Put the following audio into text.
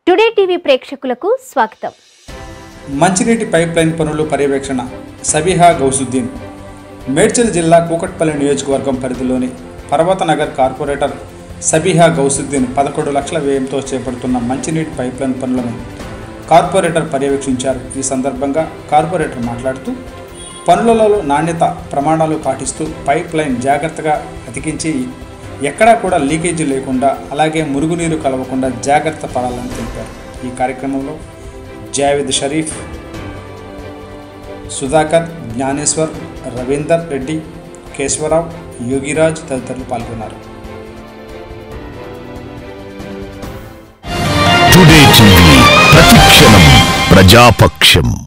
today TV ప్రేక్షకులకు స్వాగతం మంచినీటి పైప్ లైన్ పనులు పర్యవేక్షణ సబిహా గౌసుద్దీన్ మేడ్చల్ జిల్లా కూకట్పల్లి నియోజకవర్గం పరిధిలోని పర్వతనగర్ కార్పొరేటర్ సబిహా గౌసుద్దీన్ పదకొండు లక్షల వ్యయంతో చేపడుతున్న మంచినీటి పైప్ లైన్ పనులను కార్పొరేటర్ పర్యవేక్షించారు ఈ సందర్భంగా కార్పొరేటర్ మాట్లాడుతూ పనులలో నాణ్యత ప్రమాణాలు పాటిస్తూ పైప్ లైన్ జాగ్రత్తగా అతికించి ఎక్కడా కూడా లీకేజీ లేకుండా అలాగే మురుగునీరు కలవకుండా జాగ్రత్త పడాలని తెలిపారు ఈ కార్యక్రమంలో జావేద్ షరీఫ్ సుధాకర్ జ్ఞానేశ్వర్ రవీందర్ రెడ్డి కేశవరావు యోగిరాజ్ తదితరులు పాల్గొన్నారు టుడే టీవీ ప్రతిక్షణం ప్రజాపక్షం